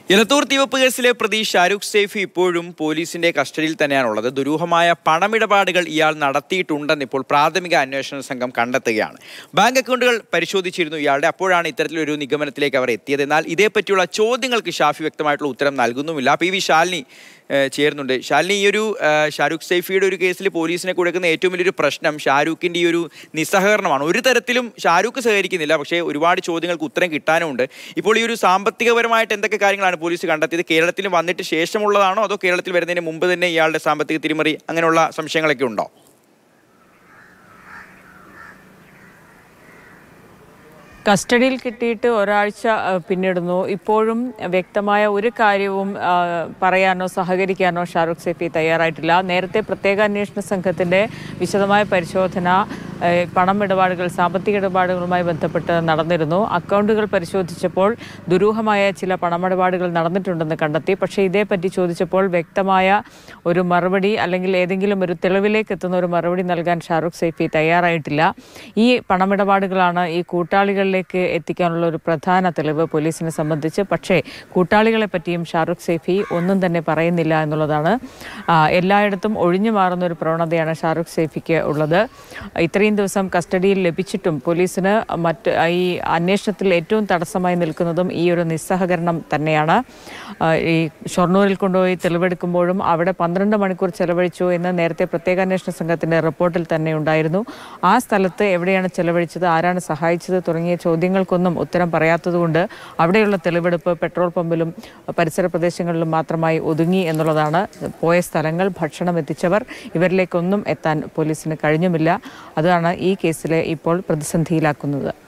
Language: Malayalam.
ഇലത്തൂർ തീവപ്പ് കേസിലെ പ്രതി ഷാരൂഖ് സേഫി ഇപ്പോഴും പോലീസിന്റെ കസ്റ്റഡിയിൽ തന്നെയാണുള്ളത് ദുരൂഹമായ പണമിടപാടുകൾ ഇയാൾ നടത്തിയിട്ടുണ്ടെന്ന് ഇപ്പോൾ പ്രാഥമിക അന്വേഷണ സംഘം കണ്ടെത്തുകയാണ് ബാങ്ക് അക്കൗണ്ടുകൾ പരിശോധിച്ചിരുന്നു ഇയാളുടെ അപ്പോഴാണ് ഇത്തരത്തിലൊരു നിഗമനത്തിലേക്ക് അവർ എത്തിയത് എന്നാൽ ഇതേപ്പറ്റിയുള്ള ചോദ്യങ്ങൾക്ക് ഷാഫി വ്യക്തമായിട്ടുള്ള ഉത്തരം നൽകുന്നുമില്ല പി വി ശാലിനി ഏഹ്, ചേരുന്നുണ്ട് ശാലിനി ഈ ഒരു ഏഹ്, ഷാരൂഖ് സൈഫിയുടെ ഒരു കേസിൽ പോലീസിനെ കൊടുക്കുന്ന ഏറ്റവും വലിയൊരു പ്രശ്നം ഷാരൂഖിന്റെ ഈ ഒരു നിസ്സഹകരണമാണ് ഒരു തരത്തിലും ഷാരൂഖ് സഹകരിക്കുന്നില്ല പക്ഷേ ഒരുപാട് ചോദ്യങ്ങൾക്ക് ഉത്തരം കിട്ടാനുമുണ്ട് ഇപ്പോൾ ഈ ഒരു സാമ്പത്തികപരമായിട്ട് എന്തൊക്കെ കാര്യങ്ങളാണ് പോലീസ് കണ്ടെത്തിയത് കേരളത്തിൽ വന്നിട്ട് ശേഷമുള്ളതാണോ അതോ കേരളത്തിൽ വരുന്നതിന് മുമ്പ് തന്നെ ഇയാളുടെ സാമ്പത്തിക തിരിമറി അങ്ങനെയുള്ള സംശയങ്ങളൊക്കെ ഉണ്ടോ കസ്റ്റഡിയിൽ കിട്ടിയിട്ട് ഒരാഴ്ച ആ, പിന്നിടുന്നു ഇപ്പോഴും വ്യക്തമായ ഒരു കാര്യവും ആ, പറയാനോ സഹകരിക്കാനോ ഷാറുഖ് സേഫി തയ്യാറായിട്ടില്ല നേരത്തെ പ്രത്യേക അന്വേഷണ സംഘത്തിൻ്റെ വിശദമായ പരിശോധന ആ, പണമിടപാടുകൾ സാമ്പത്തിക ഇടപാടുകളുമായി ബന്ധപ്പെട്ട് നടന്നിരുന്നു അക്കൗണ്ടുകൾ പരിശോധിച്ചപ്പോൾ ദുരൂഹമായ ചില പണമിടപാടുകൾ നടന്നിട്ടുണ്ടെന്ന് കണ്ടെത്തി പക്ഷേ ഇതേപ്പറ്റി ചോദിച്ചപ്പോൾ വ്യക്തമായ ഒരു മറുപടി അല്ലെങ്കിൽ ഏതെങ്കിലും ഒരു തെളിവിലേക്ക് എത്തുന്ന ഒരു മറുപടി നൽകാൻ ഷാറുഖ് സൈഫി തയ്യാറായിട്ടില്ല ഈ പണമിടപാടുകളാണ് ഈ കൂട്ടാളികളിലേക്ക് എത്തിക്കാനുള്ള ഒരു പ്രധാന തെളിവ് പോലീസിനെ സംബന്ധിച്ച് പക്ഷേ കൂട്ടാളികളെ പറ്റിയും ഷാറുഖ് സൈഫി ഒന്നും തന്നെ പറയുന്നില്ല എന്നുള്ളതാണ് ആ, എല്ലായിടത്തും ഒഴിഞ്ഞു മാറുന്ന ഒരു പ്രവണതയാണ് ഷാറുഖ് സൈഫിക്ക് ഉള്ളത് ഇത്രയും ദിവസം കസ്റ്റഡിയിൽ ലഭിച്ചിട്ടും പോലീസിന് മറ്റ് ഈ അന്വേഷണത്തിൽ ഏറ്റവും തടസ്സമായി നിൽക്കുന്നതും ഈ ഒരു നിസ്സഹകരണം തന്നെയാണ് ആ, ഈ ഷൊർണൂരിൽ കൊണ്ടുപോയി തെളിവെടുക്കുമ്പോഴും അവിടെ പന്ത്രണ്ട് മണിക്കൂർ ചെലവഴിച്ചു എന്ന് നേരത്തെ പ്രത്യേക അന്വേഷണ സംഘത്തിന്റെ റിപ്പോർട്ടിൽ തന്നെ ഉണ്ടായിരുന്നു ആ സ്ഥലത്ത് എവിടെയാണ് ചെലവഴിച്ചത് ആരാണ് സഹായിച്ചത് തുടങ്ങിയ ചോദ്യങ്ങൾക്കൊന്നും ഉത്തരം പറയാത്തതുകൊണ്ട് അവിടെയുള്ള തെളിവെടുപ്പ് പെട്രോൾ പമ്പിലും പരിസര പ്രദേശങ്ങളിലും മാത്രമായി ഒതുങ്ങി എന്നുള്ളതാണ് പോയ സ്ഥലങ്ങൾ ഭക്ഷണം എത്തിച്ചവർ ഇവരിലേക്കൊന്നും എത്താൻ പോലീസിന് കഴിഞ്ഞുമില്ല അതാണ് ഈ കേസിലെ ഇപ്പോൾ പ്രതിസന്ധിയിലാക്കുന്നത്